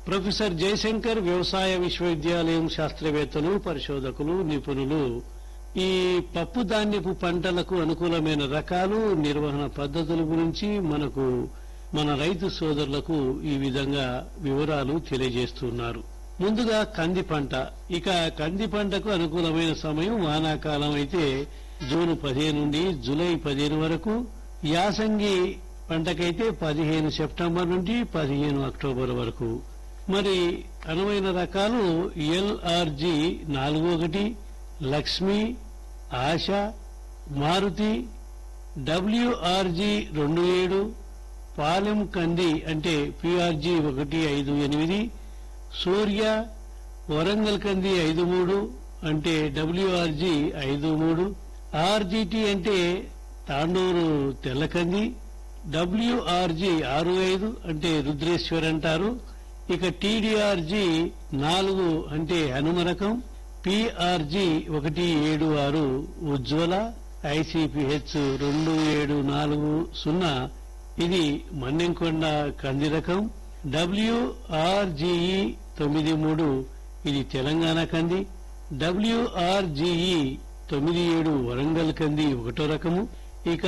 professor Jayashankar వ్యవసాయ విశ్వవిద్యాలయం శాస్త్రవేత్తలు పరిశోధకులు నిపుణులు ఈ పప్పు ధాన్యపు పంటలకు అనుకూలమైన రకాలు నిర్వహణ పద్ధతుల గురించి మనకు మన రైతు సోదరులకు ఈ విధంగా వివరాలు తెలియజేస్తున్నారు ముందుగా కంది పంట ఇక కంది పంటకు అనుకూలమైన సమయం వానాకాలం అయితే జూన్ పదిహేను నుండి జూలై పదిహేను వరకు యాసంగి పంటకైతే పదిహేను సెప్టెంబర్ నుండి పదిహేను అక్టోబర్ వరకు మరి అనువైన రకాలు ఎల్ఆర్జి నాలుగు ఒకటి లక్ష్మి ఆశ మారుతి డబ్ల్యూఆర్జి రెండు ఏడు పాలెం కంది అంటే పిఆర్జి ఒకటి ఐదు ఎనిమిది సూర్య వరంగల్ కంది ఐదు మూడు అంటే డబ్ల్యూఆర్జి ఐదు మూడు ఆర్జిటి అంటే తాండూరు తెల్లకంది డబ్ల్యూఆర్జి ఆరు ఐదు అంటే రుద్రేశ్వర్ అంటారు ఇక టీడీఆర్జి నాలుగు అంటే హనుమ రకం పిఆర్జి ఒకటి ఏడు ఆరు ఉజ్వల ఐసిపిహెచ్ రెండు ఏడు నాలుగు సున్నా ఇది మన్నెంకొండ కంది రకం డబ్ల్యూఆర్జిఈ తొమ్మిది మూడు ఇది తెలంగాణ కంది డబ్ల్యూఆర్జిఈ తొమ్మిది ఏడు వరంగల్ కంది ఒకటో రకము ఇక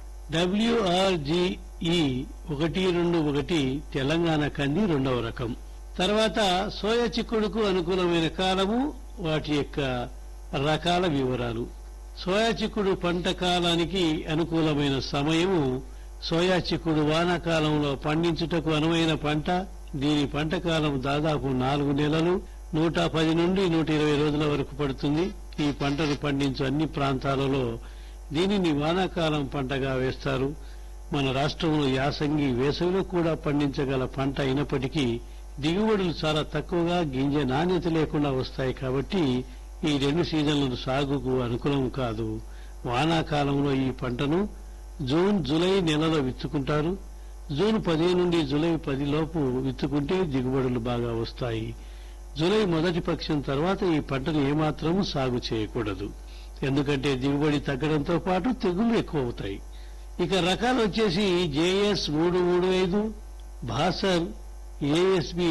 డబ్ల్యూఆర్జిఈ ఒకటి రెండు ఒకటి తెలంగాణ కంది రెండవ రకం తర్వాత సోయా చిక్కుడుకు అనుకూలమైన కాలము వాటి యొక్క రకాల వివరాలు సోయా చిక్కుడు పంట కాలానికి అనుకూలమైన సమయము సోయా చిక్కుడు వానాకాలంలో పండించుటకు అనువైన పంట దీని పంట కాలం దాదాపు నాలుగు నెలలు నూట పది నుండి నూట ఇరవై రోజుల వరకు పడుతుంది ఈ పంటను పండించు అన్ని ప్రాంతాలలో దీనిని వానాకాలం పంటగా వేస్తారు మన రాష్ట్రంలో యాసంగి వేసవిలో కూడా పండించగల పంట అయినప్పటికీ దిగుబడులు చాలా తక్కువగా గింజ నాణ్యత లేకుండా వస్తాయి కాబట్టి ఈ రెండు సీజన్ల సాగుకు అనుకూలం కాదు వానాకాలంలో ఈ పంటను జూన్ జూలై నెలలో విత్తుకుంటారు జూన్ పదిహేను నుండి జూలై పది లోపు విత్తుకుంటే దిగుబడులు బాగా వస్తాయి జూలై మొదటి పక్షం తర్వాత ఈ పంటను ఏమాత్రం సాగు చేయకూడదు ఎందుకంటే దిగుబడి తగ్గడంతో పాటు తెగుళ్లు ఎక్కువ అవుతాయి ఇక రకాలు వచ్చేసి జేఎస్ మూడు మూడు ఐదు భాసర్ ఏఎస్బి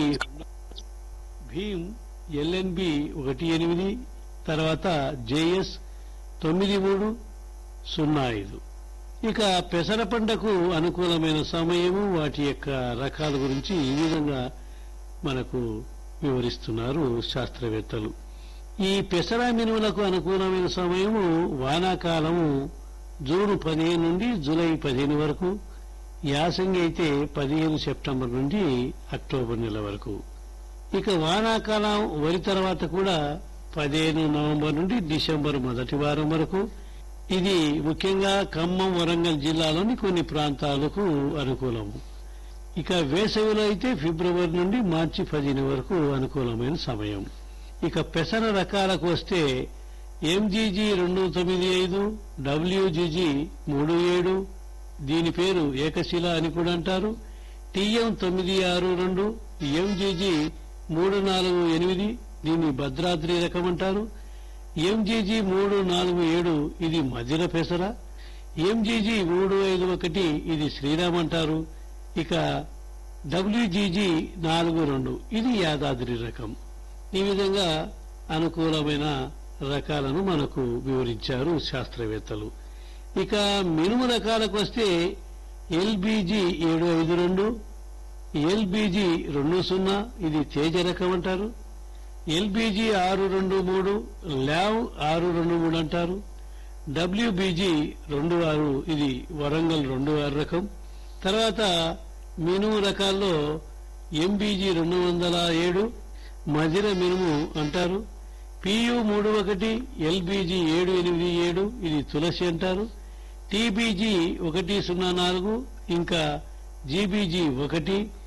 భీమ్ ఎల్ఎన్బి ఒకటి ఎనిమిది తర్వాత జేఎస్ తొమ్మిది మూడు సున్నా ఐదు ఇక పెసర పంటకు అనుకూలమైన సమయము వాటి యొక్క రకాల గురించి ఈ విధంగా మనకు వివరిస్తున్నారు శాస్త్రవేత్తలు ఈ పెసర మినుములకు అనుకూలమైన సమయము వానాకాలము జూన్ పదిహేను నుండి జూలై పదిహేను వరకు యాసంగి అయితే పదిహేను సెప్టెంబర్ నుండి అక్టోబర్ నెల వరకు ఇక వానాకాలం వరి తర్వాత కూడా పదిహేను నవంబర్ నుండి డిసెంబర్ మొదటి వారం వరకు ఇది ముఖ్యంగా ఖమ్మం వరంగల్ జిల్లాలోని కొన్ని ప్రాంతాలకు అనుకూలము ఇక వేసవిలో అయితే ఫిబ్రవరి నుండి మార్చి పదిహేను వరకు అనుకూలమైన సమయం ఇక పెసర రకాలకు వస్తే ఎంజీజీ రెండు తొమ్మిది ఐదు డబ్ల్యూజీజీ మూడు ఏడు దీని పేరు ఏకశిల అని కూడా అంటారు టీఎం తొమ్మిది ఆరు రెండు ఎంజీజీ మూడు నాలుగు ఎనిమిది దీన్ని భద్రాద్రి రకం అంటారు ఎంజీజీ మూడు నాలుగు ఏడు ఇది మధిర పెసర ఎంజీజీ మూడు ఐదు ఒకటి ఇది శ్రీరామ్ అంటారు ఇక డబ్ల్యూజీజీ నాలుగు రెండు ఇది యాదాద్రి రకం ఈ విధంగా అనుకూలమైన రకాలను మనకు వివరించారు శాస్త్రవేత్తలు ఇక మినుము రకాలకు వస్తే ఎల్బీజీ ఏడు ఐదు రెండు ఎల్బీజీ రెండు సున్నా ఇది తేజ రకం అంటారు ఎల్బీజీ ఆరు రెండు మూడు ల్యావ్ ఆరు రెండు మూడు అంటారు డబ్ల్యూబీజీ రెండు ఆరు ఇది వరంగల్ రెండు ఆరు రకం తర్వాత మినుము రకాల్లో ఎంబీజీ రెండు వందల ఏడు మధిర మినుము అంటారు పియు మూడు ఒకటి ఎల్బీజీ ఏడు ఎనిమిది ఏడు ఇది తులసి అంటారు టీబీజీ ఒకటి సున్నా నాలుగు ఇంకా జీబీజీ ఒకటి